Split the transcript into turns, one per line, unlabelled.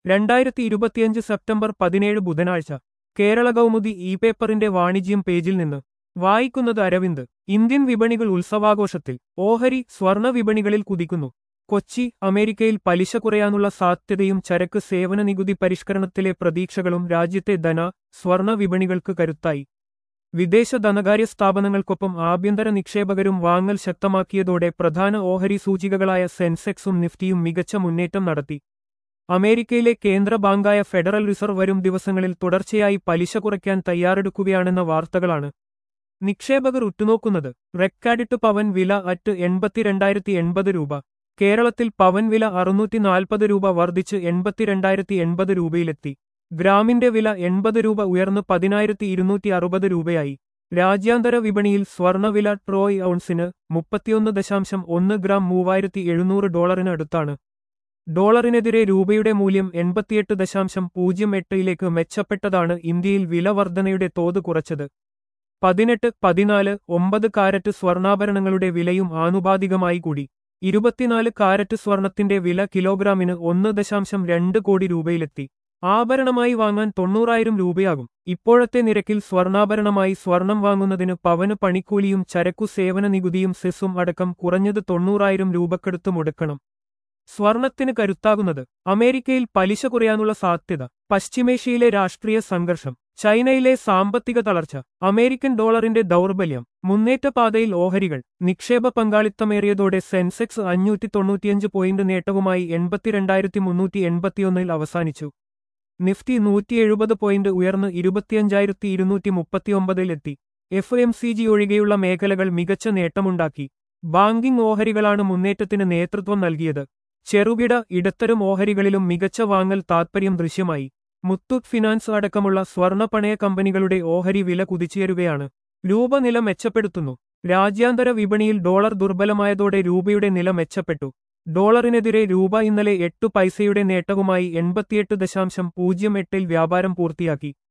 രണ്ടായിരത്തി ഇരുപത്തിയഞ്ച് സെപ്റ്റംബർ പതിനേഴ് ബുധനാഴ്ച കേരള കൗമുദി ഇ പേപ്പറിന്റെ വാണിജ്യം പേജിൽ നിന്ന് വായിക്കുന്നത് അരവിന്ദ് ഇന്ത്യൻ വിപണികൾ ഉത്സവാഘോഷത്തിൽ ഓഹരി സ്വർണ വിപണികളിൽ കുതിക്കുന്നു കൊച്ചി അമേരിക്കയിൽ പലിശ കുറയാനുള്ള സാധ്യതയും ചരക്ക് സേവന നികുതി പരിഷ്കരണത്തിലെ പ്രതീക്ഷകളും രാജ്യത്തെ ധന സ്വർണ വിപണികൾക്ക് കരുത്തായി വിദേശ ധനകാര്യ സ്ഥാപനങ്ങൾക്കൊപ്പം ആഭ്യന്തര നിക്ഷേപകരും വാങ്ങൽ ശക്തമാക്കിയതോടെ പ്രധാന ഓഹരി സൂചികകളായ സെൻസെക്സും നിഫ്റ്റിയും മികച്ച മുന്നേറ്റം നടത്തി അമേരിക്കയിലെ കേന്ദ്ര ബാങ്കായ ഫെഡറൽ റിസർവ് വരും ദിവസങ്ങളിൽ തുടർച്ചയായി പലിശ കുറയ്ക്കാൻ തയ്യാറെടുക്കുകയാണെന്ന വാർത്തകളാണ് നിക്ഷേപകർ ഉറ്റുനോക്കുന്നത് റെക്കാഡിട്ട് പവൻ വില അറ്റ് എൺപത്തിരണ്ടായിരത്തി എൺപത് രൂപ കേരളത്തിൽ പവൻ വില അറുന്നൂറ്റി നാൽപ്പത് രൂപ വർദ്ധിച്ച് എൺപത്തിരണ്ടായിരത്തി എൺപത് രൂപയിലെത്തി ഗ്രാമിന്റെ വില എൺപത് രൂപ ഉയർന്ന് പതിനായിരത്തി ഇരുന്നൂറ്റി അറുപത് രൂപയായി രാജ്യാന്തര വിപണിയിൽ സ്വർണവില ട്രോയ് ഔൺസിന് മുപ്പത്തിയൊന്ന് ദശാംശം ഒന്ന് ഗ്രാം മൂവായിരത്തി എഴുന്നൂറ് ഡോളറിന് അടുത്താണ് ഡോളറിനെതിരെ രൂപയുടെ മൂല്യം എൺപത്തിയെട്ട് ദശാംശം പൂജ്യം എട്ടിലേക്ക് മെച്ചപ്പെട്ടതാണ് ഇന്ത്യയിൽ വില വർധനയുടെ തോത് കുറച്ചത് പതിനെട്ട് പതിനാല് ഒമ്പത് കാരറ്റ് സ്വർണ്ണാഭരണങ്ങളുടെ വിലയും ആനുപാതികമായി കൂടി ഇരുപത്തിനാല് കാരറ്റ് സ്വർണത്തിന്റെ വില കിലോഗ്രാമിന് ഒന്ന് ദശാംശം രണ്ട് കോടി രൂപയിലെത്തി ആഭരണമായി വാങ്ങാൻ തൊണ്ണൂറായിരം രൂപയാകും ഇപ്പോഴത്തെ നിരക്കിൽ സ്വർണ്ണാഭരണമായി സ്വർണം വാങ്ങുന്നതിന് പവന് പണിക്കൂലിയും ചരക്കു സേവന നികുതിയും സെസ്സും അടക്കം കുറഞ്ഞത് തൊണ്ണൂറായിരം രൂപക്കെടുത്ത് മുടക്കണം സ്വർണത്തിന് കരുത്താകുന്നത് അമേരിക്കയിൽ പലിശ കുറയാനുള്ള സാധ്യത പശ്ചിമേഷ്യയിലെ രാഷ്ട്രീയ സംഘർഷം ചൈനയിലെ സാമ്പത്തിക തളർച്ച അമേരിക്കൻ ഡോളറിന്റെ ദൗർബല്യം മുന്നേറ്റ പാതയിൽ ഓഹരികൾ നിക്ഷേപ പങ്കാളിത്തമേറിയതോടെ സെൻസെക്സ് അഞ്ഞൂറ്റി തൊണ്ണൂറ്റിയഞ്ച് പോയിന്റ് നേട്ടവുമായി എൺപത്തിരണ്ടായിരത്തി മുന്നൂറ്റി എൺപത്തിയൊന്നിൽ അവസാനിച്ചു നിഫ്റ്റി നൂറ്റി എഴുപത് പോയിന്റ് ഉയർന്ന് ഇരുപത്തിയഞ്ചായിരത്തി ഇരുന്നൂറ്റി മുപ്പത്തിയൊമ്പതിലെത്തി എഫ് എം സി ജി ഒഴികെയുള്ള മേഖലകൾ മികച്ച നേട്ടമുണ്ടാക്കി ബാങ്കിംഗ് ഓഹരികളാണ് മുന്നേറ്റത്തിന് നേതൃത്വം നൽകിയത് ചെറുകിട ഇടത്തരം ഓഹരികളിലും മികച്ച വാങ്ങൽ താത്പര്യം ദൃശ്യമായി മുത്തൂറ്റ് ഫിനാൻസ് അടക്കമുള്ള സ്വർണ്ണ പണയ കമ്പനികളുടെ ഓഹരി വില കുതിച്ചുയരുകയാണ് രൂപ നില മെച്ചപ്പെടുത്തുന്നു രാജ്യാന്തര വിപണിയിൽ ഡോളർ ദുർബലമായതോടെ രൂപയുടെ നില മെച്ചപ്പെട്ടു ഡോളറിനെതിരെ രൂപ ഇന്നലെ എട്ടു പൈസയുടെ നേട്ടവുമായി എൺപത്തിയെട്ട് ദശാംശം പൂജ്യം എട്ടിൽ വ്യാപാരം പൂർത്തിയാക്കി